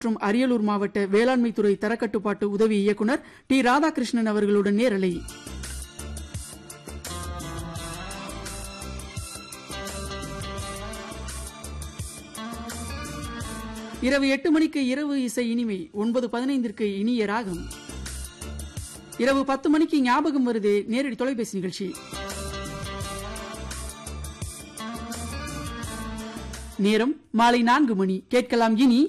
மற்றும் அரியலூர் மாவட்ட வேளாண்மை துறை தரக்கட்டுப்பாட்டு உதவி இயக்குனர் டி ராதாகிருஷ்ணன் அவர்களுடன் நேரலை இரவு எட்டு மணிக்கு இரவு இசை இனிமை ஒன்பது பதினைந்திற்கு இனிய ராகம் இரவு பத்து மணிக்கு ஞாபகம் வருதே நேரடி தொலைபேசி நிகழ்ச்சி நேரம் மாலை நான்கு மணி கேட்கலாம் இனி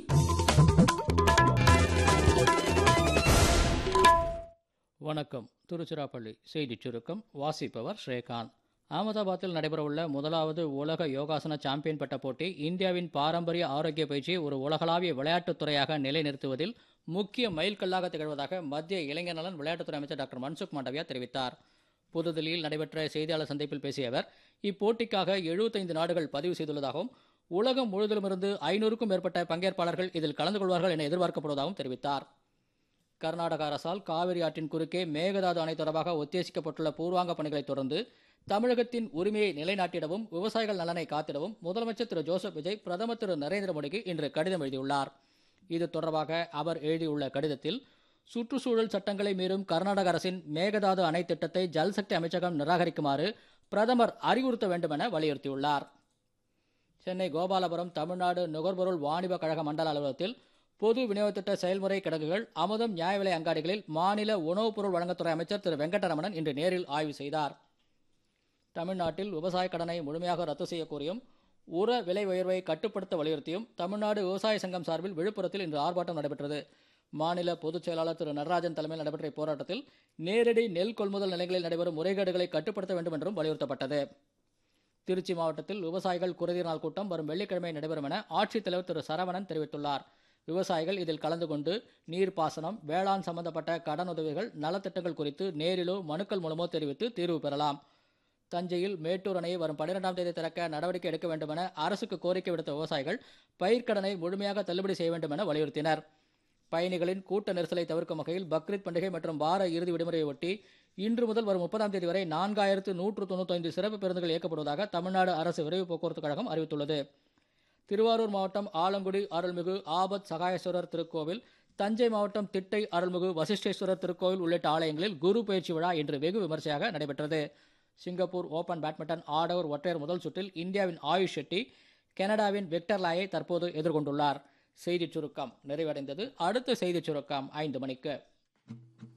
வணக்கம் திருச்சிராப்பள்ளி செய்திச் சுருக்கம் வாசிப்பவர் ஸ்ரீகாந்த் அகமதாபாத்தில் நடைபெறவுள்ள முதலாவது உலக யோகாசன சாம்பியன் பட்ட போட்டி இந்தியாவின் பாரம்பரிய ஆரோக்கிய பயிற்சியை ஒரு உலகளாவிய விளையாட்டுத் துறையாக நிலைநிறுத்துவதில் முக்கிய மைல்கல்லாக திகழ்வதாக மத்திய இளைஞர் நலன் விளையாட்டுத்துறை அமைச்சர் டாக்டர் மன்சுக் மாண்டவியா தெரிவித்தார் புதுதில்லியில் நடைபெற்ற செய்தியாளர் சந்திப்பில் பேசிய அவர் இப்போட்டிக்காக 75 நாடுகள் பதிவு செய்துள்ளதாகவும் உலகம் முழுவதிலுமிருந்து ஐநூறுக்கும் மேற்பட்ட பங்கேற்பாளர்கள் இதில் கலந்து கொள்வார்கள் என எதிர்பார்க்கப்படுவதாகவும் தெரிவித்தார் கர்நாடக அரசால் காவிரி ஆற்றின் குறுக்கே மேகதாது அணை தொடர்பாக ஒத்திவைக்கப்பட்டுள்ள பூர்வாங்க பணிகளைத் தொடர்ந்து தமிழகத்தின் உரிமையை நிலைநாட்டிடவும் விவசாயிகள் நலனை காத்திடவும் முதலமைச்சர் திரு ஜோசப் விஜய் பிரதமர் திரு நரேந்திர மோடிக்கு இன்று கடிதம் எழுதியுள்ளார் இது தொடர்பாக அவர் எழுதியுள்ள கடிதத்தில் சுற்றுச்சூழல் சட்டங்களை மீறும் கர்நாடக அரசின் மேகதாது அணை திட்டத்தை ஜல்சக்தி அமைச்சகம் நிராகரிக்குமாறு பிரதமர் அறிவுறுத்த வேண்டும் என வலியுறுத்தியுள்ளார் சென்னை கோபாலபுரம் தமிழ்நாடு நுகர்பொருள் வாணிப கழக மண்டல அலுவலகத்தில் பொது விநியோக திட்ட செயல்முறை கிடங்குகள் அமுதம் நியாய விலை அங்காடிகளில் மாநில உணவுப் பொருள் வழங்கத்துறை அமைச்சர் திரு வெங்கடரமணன் இன்று நேரில் ஆய்வு செய்தார் தமிழ்நாட்டில் விவசாய கடனை முழுமையாக ரத்து செய்ய கோரியும் உர விலை உயர்வை கட்டுப்படுத்த வலியுறுத்தியும் தமிழ்நாடு விவசாய சங்கம் சார்பில் விழுப்புரத்தில் இன்று ஆர்ப்பாட்டம் நடைபெற்றது மாநில பொதுச் செயலாளர் திரு நடராஜன் தலைமையில் நடைபெற்ற இப்போராட்டத்தில் நேரடி நெல் கொள்முதல் நிலையங்களில் நடைபெறும் முறைகேடுகளை கட்டுப்படுத்த வேண்டும் என்றும் வலியுறுத்தப்பட்டது திருச்சி மாவட்டத்தில் விவசாயிகள் குறைதீர் நாள் கூட்டம் வரும் வெள்ளிக்கிழமை நடைபெறும் என ஆட்சித்தலைவர் திரு சரவணன் தெரிவித்துள்ளார் விவசாயிகள் இதில் கலந்து கொண்டு நீர்ப்பாசனம் வேளாண் சம்பந்தப்பட்ட கடனுதவிகள் நலத்திட்டங்கள் குறித்து நேரிலோ மனுக்கள் மூலமோ தெரிவித்து தீர்வு பெறலாம் தஞ்சையில் மேட்டூர் அணையை வரும் பன்னிரெண்டாம் தேதி திறக்க நடவடிக்கை எடுக்க வேண்டும் என அரசுக்கு கோரிக்கை விடுத்த விவசாயிகள் பயிர்க்கடனை முழுமையாக தள்ளுபடி செய்ய வேண்டும் என வலியுறுத்தினர் பயணிகளின் கூட்ட நெரிசலை தவிர்க்கும் வகையில் பக்ரீத் பண்டிகை மற்றும் வார இறுதி விடுமுறையை ஒட்டி இன்று முதல் வரும் முப்பதாம் தேதி வரை நான்காயிரத்து நூற்று தொண்ணூத்தைந்து சிறப்பு பேருந்துகள் இயக்கப்படுவதாக தமிழ்நாடு அரசு விரைவு போக்குவரத்து கழகம் அறிவித்துள்ளது திருவாரூர் மாவட்டம் ஆலங்குடி அருள்மிகு ஆபத் சகாயேஸ்வரர் திருக்கோவில் தஞ்சை மாவட்டம் திட்டை அருள்மிகு வசிஷ்டேஸ்வரர் திருக்கோவில் உள்ளிட்ட ஆலயங்களில் குரு பயிற்சி விழா இன்று வெகு விமர்சையாக நடைபெற்றது சிங்கப்பூர் ஓபன் பேட்மிண்டன் ஆடவர் ஒற்றையர் முதல் சுற்றில் இந்தியாவின் ஆயுஷ் ஷெட்டி கனடாவின் விக்டர் லாயை தற்போது எதிர்கொண்டுள்ளார் செய்திச் சுருக்கம் நிறைவடைந்தது அடுத்த செய்திச் சுருக்கம் ஐந்து மணிக்கு